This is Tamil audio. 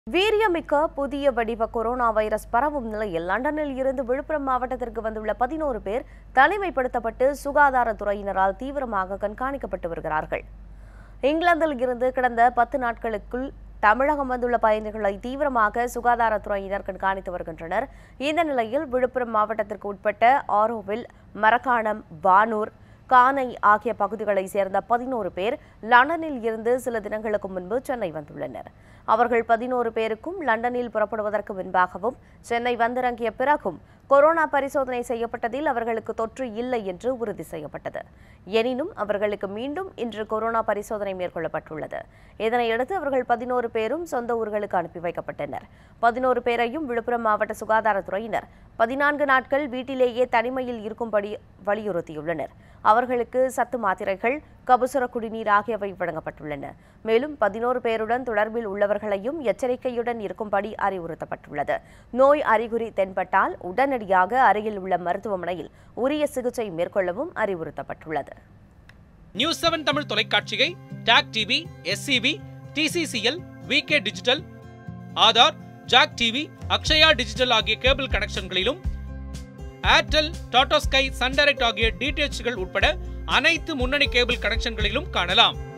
வீரியமிக்க புதிய வடிவ கொரோனா வைரஸ் பரவும் நிலையில் லண்டனில் இருந்து விழுப்புரம் மாவட்டத்திற்கு வந்துள்ள பதினோரு பேர் தனிமைப்படுத்தப்பட்டு சுகாதாரத்துறையினரால் தீவிரமாக கண்காணிக்கப்பட்டு வருகிறார்கள் இங்கிலாந்தில் இருந்து கடந்த பத்து நாட்களுக்குள் தமிழகம் வந்துள்ள பயணிகளை தீவிரமாக சுகாதாரத்துறையினர் கண்காணித்து வருகின்றனர் இந்த நிலையில் விழுப்புரம் மாவட்டத்திற்கு உட்பட்ட ஆரோவில் மரக்காணம் வானூர் கானை ஆகிய பகுதிகளைச் சேர்ந்த பதினோரு பேர் லண்டனில் இருந்து சில தினங்களுக்கு முன்பு சென்னை வந்துள்ளனர் அவர்கள் பதினோரு பேருக்கும் லண்டனில் புறப்படுவதற்கு முன்பாகவும் சென்னை வந்திறங்கிய பிறகும் கொரோனா பரிசோதனை செய்யப்பட்டதில் அவர்களுக்கு தொற்று இல்லை என்று உறுதி செய்யப்பட்டது எனினும் அவர்களுக்கு மீண்டும் இன்று கொரோனா பரிசோதனை மேற்கொள்ளப்பட்டுள்ளது இதனையடுத்து அவர்கள் பதினோரு பேரும் சொந்த ஊர்களுக்கு அனுப்பி வைக்கப்பட்டனர் பதினோரு பேரையும் விழுப்புரம் மாவட்ட சுகாதாரத்துறையினர் பதினான்கு நாட்கள் வீட்டிலேயே தனிமையில் இருக்கும்படி வலியுறுத்தியுள்ளனர் அவர்களுக்கு சத்து மாத்திரைகள் கபசுர குடிநீர் ஆகியவை வழங்கப்பட்டுள்ளன மேலும் பதினோரு பேருடன் தொடர்பில் உள்ளவர்களையும் எச்சரிக்கையுடன் இருக்கும்படி அறிவுறுத்தப்பட்டுள்ளது நோய் அறிகுறி தென்பட்டால் உடனடியாக அருகில் உள்ள மருத்துவமனையில் உரிய சிகிச்சை மேற்கொள்ளவும் அறிவுறுத்தப்பட்டுள்ளது நியூஸ் செவன் தமிழ் தொலைக்காட்சியை TAC TV SCB TCCL VK digital Aadhaar Jack TV Akshaya digital ஆகிய கேபிள் கனெக்ஷன்களிலும் Airtel Tata Sky Sun Direct ஆகிய டிடிஎச்கள் உட்பட அனைத்து முன்னணி கேபிள் கனெக்ஷன்களிலும் காணலாம்